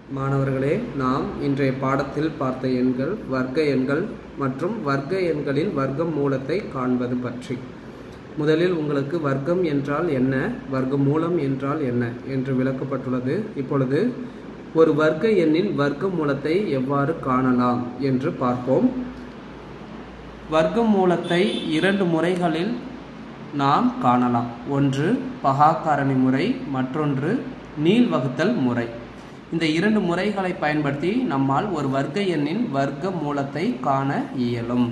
மாணவர்களே நாம் இன்றைய பாடத்தில் பார்த்த எண்கள் வர்க்க எண்கள் மற்றும் வர்க்க எண்களின் வர்க்க மூலத்தை காண்பது பற்றி முதலில் உங்களுக்கு வர்க்கம் என்றால் என்ன வர்க்க மூலம் என்றால் என்ன என்று விளக்கப்பட்டுள்ளது இப்பொழுது ஒரு வர்க்க எண்ணின் வர்க்க மூலத்தை எவ்வாறு காணலாம் என்று பார்ப்போம் வர்க்க மூலத்தை இரண்டு முறைகளில் நாம் காணலாம் ஒன்று பகாக்காரணி முறை மற்றொன்று நீள் வகுத்தல் முறை இந்த இரண்டு முறைகளை பயன்படுத்தி நம்மால் ஒரு வர்க்க எண்ணின் வர்க்க மூலத்தை காண இயலும்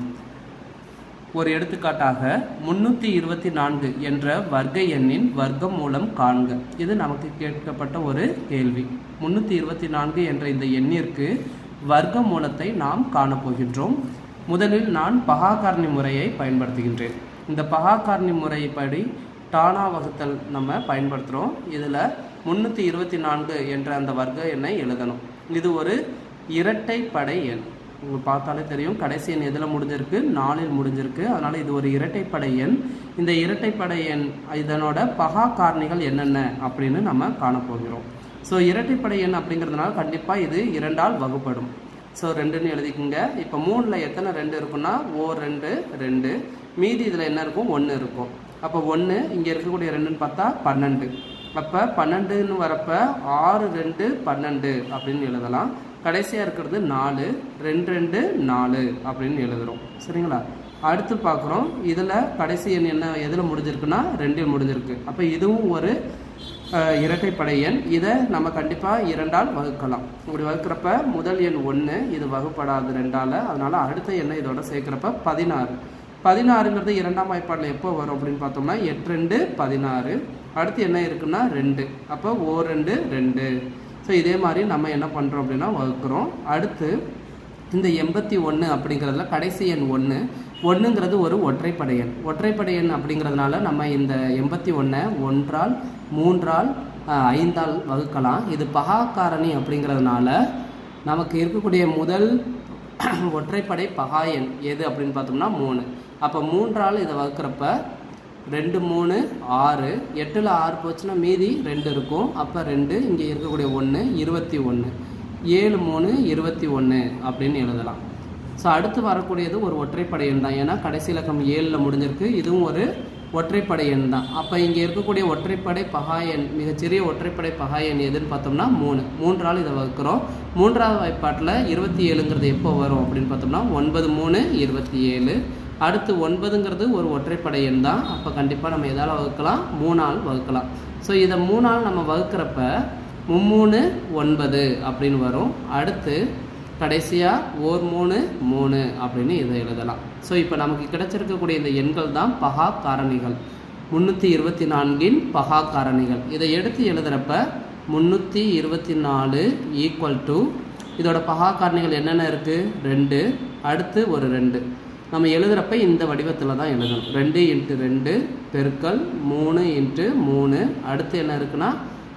ஒரு எடுத்துக்காட்டாக முன்னூற்றி இருபத்தி நான்கு என்ற வர்க்க எண்ணின் வர்க்க மூலம் காண்க இது நமக்கு கேட்கப்பட்ட ஒரு கேள்வி முன்னூற்றி இருபத்தி நான்கு என்ற இந்த எண்ணிற்கு வர்க்க மூலத்தை நாம் காணப்போகின்றோம் முதலில் நான் பகாகாரணி முறையை பயன்படுத்துகின்றேன் இந்த பகாகாரணி முறைப்படி டானா வகுத்தல் நம்ம பயன்படுத்துகிறோம் இதில் முந்நூற்றி இருபத்தி நான்கு என்ற அந்த வர்க்க எண்ணை எழுதணும் இது ஒரு இரட்டைப்படை எண் உங்களுக்கு பார்த்தாலே தெரியும் கடைசி எண் எதில் முடிஞ்சிருக்கு நாலில் முடிஞ்சிருக்கு அதனால் இது ஒரு இரட்டைப்படை எண் இந்த இரட்டைப்படை எண் இதனோட பகா காரணிகள் என்னென்ன அப்படின்னு நம்ம காணப்போகிறோம் ஸோ இரட்டைப்படை எண் அப்படிங்கிறதுனால கண்டிப்பாக இது இரண்டால் வகுப்படும் ஸோ ரெண்டுன்னு எழுதிக்கோங்க இப்போ மூணில் எத்தனை ரெண்டு இருக்குன்னா ஓ ரெண்டு ரெண்டு மீதி இதில் என்ன இருக்கும் ஒன்று இருக்கும் அப்போ ஒன்று இங்கே இருக்கக்கூடிய ரெண்டுன்னு பார்த்தா பன்னெண்டு அப்போ பன்னெண்டுன்னு வரப்ப ஆறு ரெண்டு பன்னெண்டு அப்படின்னு எழுதலாம் கடைசியாக இருக்கிறது நாலு ரெண்டு ரெண்டு நாலு அப்படின்னு எழுதுகிறோம் சரிங்களா அடுத்து பார்க்குறோம் இதில் கடைசி எண் என்ன எதில் முடிஞ்சிருக்குன்னா ரெண்டில் முடிஞ்சிருக்கு அப்போ இதுவும் ஒரு இரட்டைப்படை எண் இதை நம்ம கண்டிப்பாக இரண்டால் வகுக்கலாம் இப்படி வகுக்கிறப்ப முதல் எண் ஒன்று இது வகுப்படாது ரெண்டால் அதனால் அடுத்த எண்ணை இதோட சேர்க்குறப்ப பதினாறு பதினாறுங்கிறது இரண்டாம் வாய்ப்பாடில் எப்போ வரும் அப்படின்னு பார்த்தோம்னா எட்டு ரெண்டு பதினாறு அடுத்து என்ன இருக்குன்னா ரெண்டு அப்போ ஓ ரெண்டு ரெண்டு ஸோ இதே மாதிரி நம்ம என்ன பண்ணுறோம் அப்படின்னா வகுக்கிறோம் அடுத்து இந்த எண்பத்தி ஒன்று அப்படிங்கிறதுல கடைசி எண் ஒன்று ஒன்றுங்கிறது ஒரு ஒற்றைப்படை எண் ஒற்றைப்படை எண் அப்படிங்கிறதுனால நம்ம இந்த எண்பத்தி ஒன்றை ஒன்றால் மூன்றால் ஐந்தால் வகுக்கலாம் இது பகாக்காரணி அப்படிங்கிறதுனால நமக்கு இருக்கக்கூடிய முதல் ஒற்றைப்படை பகா எண் எது அப்படின்னு பார்த்தோம்னா மூணு அப்போ மூன்றால் இதை வகுக்கிறப்ப ரெண்டு மூணு ஆறு எட்டில் ஆறு போச்சுன்னா மீதி ரெண்டு இருக்கும் அப்போ ரெண்டு இங்கே இருக்கக்கூடிய ஒன்று இருபத்தி ஒன்று ஏழு மூணு இருபத்தி ஒன்று அப்படின்னு எழுதலாம் ஸோ அடுத்து வரக்கூடியது ஒரு ஒற்றைப்படை எண் தான் ஏன்னா கடைசி இலக்கம் ஏழில் முடிஞ்சிருக்கு இதுவும் ஒரு ஒற்றைப்படை எண் தான் அப்போ இங்கே இருக்கக்கூடிய ஒற்றைப்படை பகாயன் மிகச்சிறிய ஒற்றைப்படை பகாயன் எதுன்னு பார்த்தோம்னா மூணு மூன்றால் இதை வகுக்கிறோம் மூன்றாவது வாய்ப்பாட்டில் இருபத்தி ஏழுங்கிறது எப்போ வரும் அப்படின்னு பார்த்தோம்னா ஒன்பது மூணு இருபத்தி ஏழு அடுத்து ஒன்பதுங்கிறது ஒரு ஒற்றைப்படை எண் தான் அப்போ கண்டிப்பாக நம்ம எதால் வகுக்கலாம் மூணால் வகுக்கலாம் ஸோ இதை மூணால் நம்ம வகுக்கிறப்ப மும்மூணு ஒன்பது அப்படின்னு வரும் அடுத்து கடைசியாக ஓர் மூணு மூணு அப்படின்னு இதை எழுதலாம் ஸோ இப்போ நமக்கு கிடைச்சிருக்கக்கூடிய இந்த எண்கள் தான் பகா காரணிகள் முந்நூற்றி இருபத்தி நான்கின் பகா காரணிகள் இதை எடுத்து எழுதுகிறப்ப முந்நூற்றி இருபத்தி நாலு ஈக்குவல் டு இதோட பகா காரணிகள் என்னென்ன இருக்குது ரெண்டு அடுத்து ஒரு ரெண்டு நம்ம எழுதுகிறப்ப இந்த வடிவத்தில் தான் எழுதணும் ரெண்டு இன்ட்டு ரெண்டு பெருக்கல் மூணு இன்ட்டு மூணு அடுத்து என்ன இருக்குன்னா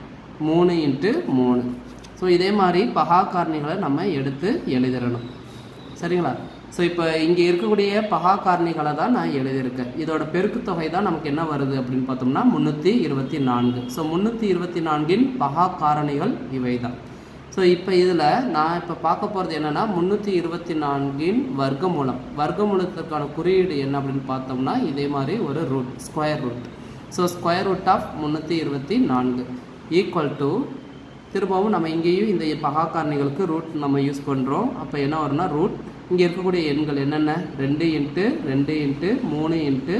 மூணு இன்ட்டு மூணு ஸோ இதே மாதிரி பகா காரணிகளை நம்ம எடுத்து எழுதிடணும் சரிங்களா ஸோ இப்போ இங்கே இருக்கக்கூடிய பகா காரணிகளை தான் நான் எழுதியிருக்கேன் இதோட பெருக்கு தொகை தான் நமக்கு என்ன வருது அப்படின்னு பார்த்தோம்னா முந்நூற்றி இருபத்தி நான்கு ஸோ முந்நூற்றி இருபத்தி நான்கின் பகா காரணிகள் இவை தான் ஸோ இப்போ இதில் நான் இப்போ பார்க்க போகிறது என்னென்னா முந்நூற்றி இருபத்தி நான்கின் வர்க்கமூலம் வர்க்கமூலத்திற்கான குறியீடு என்ன அப்படின்னு பார்த்தோம்னா இதே மாதிரி ஒரு root square root so square root of முந்நூற்றி இருபத்தி நான்கு ஈக்குவல் டு திரும்பவும் நம்ம இங்கேயும் இந்த பகா காரணிகளுக்கு ரூட் நம்ம யூஸ் பண்ணுறோம் அப்போ என்ன வரும்னா ரூட் இங்கே இருக்கக்கூடிய எண்கள் என்னென்ன ரெண்டு இன்ட்டு ரெண்டு இன்ட்டு மூணு இன்ட்டு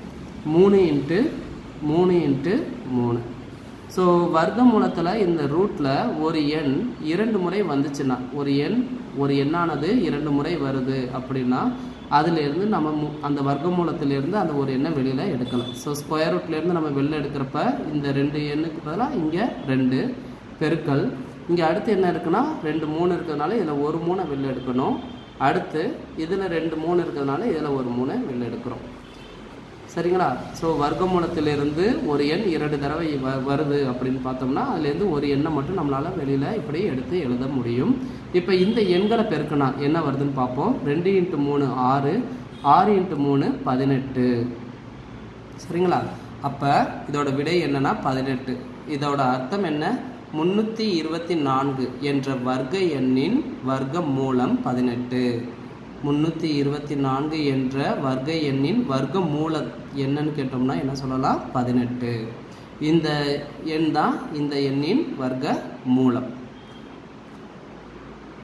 மூணு இன்ட்டு மூணு இன்ட்டு மூணு ஸோ வர்க்க மூலத்தில் இந்த ரூட்டில் ஒரு எண் இரண்டு முறை வந்துச்சுன்னா ஒரு எண் ஒரு எண்ணானது இரண்டு முறை வருது அப்படின்னா அதிலிருந்து நம்ம அந்த வர்க்க மூலத்திலேருந்து அந்த ஒரு எண்ணை வெளியில் எடுக்கலாம் ஸோ ஸ்கொயர் ரூட்லேருந்து நம்ம வெளில எடுக்கிறப்ப இந்த ரெண்டு எண்ணுக்கு பதிலாக இங்கே ரெண்டு பெருக்கல் இங்கே அடுத்து என்ன இருக்குன்னா ரெண்டு மூணு இருக்கிறதுனால இதில் ஒரு மூணை வெளில எடுக்கணும் அடுத்து இதில் ரெண்டு மூணு இருக்கிறதுனால இதில் ஒரு மூணை வெளில எடுக்கிறோம் சரிங்களா ஸோ வர்க்கமூலத்திலிருந்து ஒரு எண் இரண்டு தடவை வ வருது அப்படின்னு பார்த்தோம்னா அதுலேருந்து ஒரு எண்ணை மட்டும் நம்மளால் வெளியில் இப்படி எடுத்து எழுத முடியும் இப்போ இந்த எண்களை பெருக்கினா என்ன வருதுன்னு பார்ப்போம் ரெண்டு இன்ட்டு மூணு ஆறு ஆறு இன்ட்டு மூணு பதினெட்டு சரிங்களா அப்போ இதோட விடை என்னன்னா பதினெட்டு இதோட அர்த்தம் என்ன முன்னூற்றி இருபத்தி நான்கு என்ற வர்க்க எண்ணின் வர்க்க மூலம் பதினெட்டு முந்நூற்றி இருபத்தி நான்கு என்ற வர்க்க எண்ணின் வர்க்க மூலம் என்னன்னு கேட்டோம்னா என்ன சொல்லலாம் பதினெட்டு இந்த எண் தான் இந்த எண்ணின் வர்க்க மூலம்